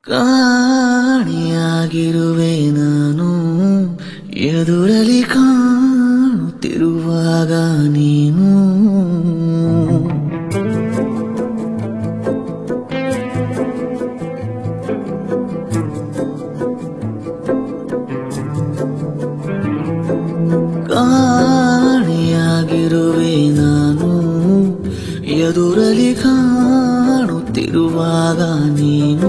ಕಾಣಿಯಾಗಿರುವೆ ನಾನು ಎದುರಲಿ ಕಾಣುತ್ತಿರುವಾಗ ನೀನು ಕಾಣಿಯಾಗಿರುವೆ ನಾನು ಎದುರಲಿ ಕಾಣುತ್ತಿರುವಾಗ ನೀನು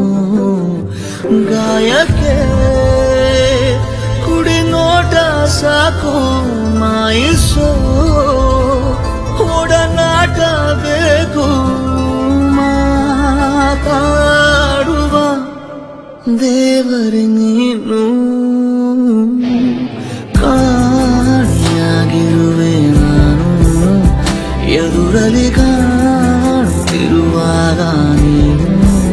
ಗಾಯಕ್ಕೆ ಕುಡಿ ನೋಟ ಸಾಕು ಮಾಯಿಸೋ ಒಡನಾಟ ಬೇಕು ಮಾತಾಡುವ ದೇವರೇ ನೀನು ಕಾಣಿಯಾಗಿರುವೆ ನಾನು ಎದುರಲಿ ಕಾಣುತ್ತಿರುವಾಗ ನೀನು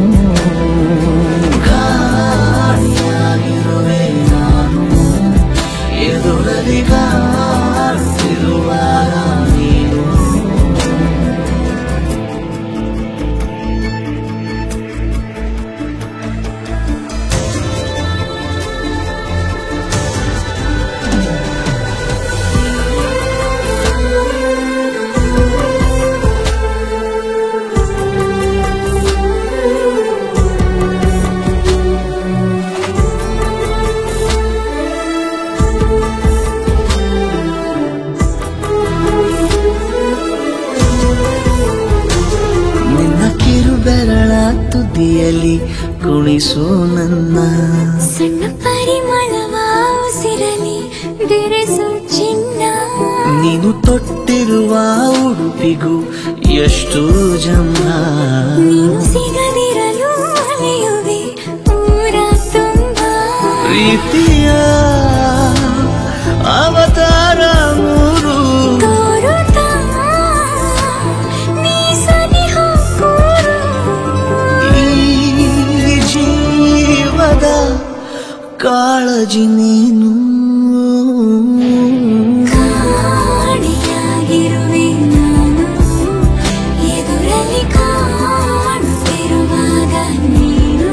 ಕಾಣಿಯಾಗಿರುವೆ ನಾನು ಎದುರಲಿ ಕಾಣುತ್ತಿರುವಾಗ ನೀನು ನಿನ್ನ ಕಿರುಬೆರಳ ತುದಿಯಲ್ಲಿ ಕುಣಿಸು ನನ್ನ ಸಣ್ಣ ಪರಿಮಳವ ಉಸಿರಲಿ ಬೆರೆಸು ಚಿನ್ನ ನೀನು ತೊಟ್ಟಿರುವ ಉಡುಪಿಗೂ ಎಷ್ಟು ಜಂಭ ನೀನು ಸಿಗದಿರಲು ಅಲೆಯುವೆ ಊರ ತುಂಬ ಪ್ರೀತಿಯ ಅವತಾರ ಮೂರು ತೋರುತ್ತಾ ನೀ ಸನಿಹ ಕೂರು ಈ ಜೀವದ ಕಾಳಜಿ ನೀನು ಕಾಣಿಯಾಗಿರುವೆ ನಾನು ಎದುರಲ್ಲಿ ಕಾಣುತ್ತಿರುವಾಗ ನೀನು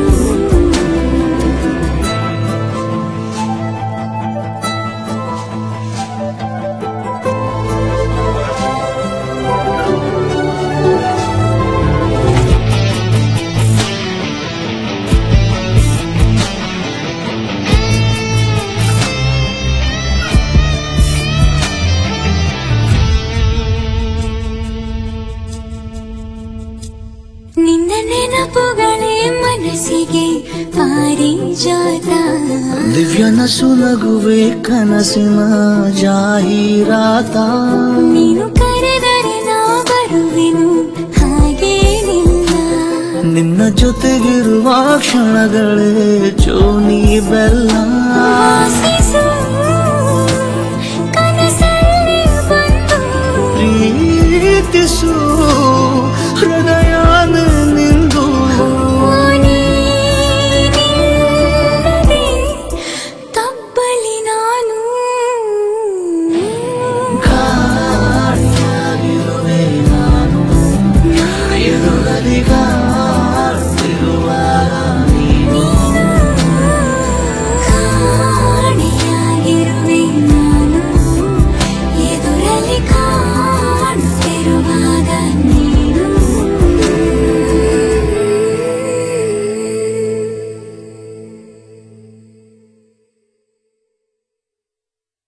ನಿನ್ನ ನೆನಪುಗಳೇ ಮನಸ್ಸಿಗೆ ಪಾರಿಜಾತ ದಿವ್ಯನ ಸುನಗುವೆ ಕನಸಿನ ಜಾಹೀರಾತ ನೀನು ಕರೆದರೆ ನಾ ಬರುವೆನು ಹಾಗೇನಿಲ್ಲ ನಿನ್ನ ಜೊತೆಗಿರುವ ಕ್ಷಣಗಳೇ ಜೋನಿ ಬೆಲ್ಲ ವಾಸಿಸು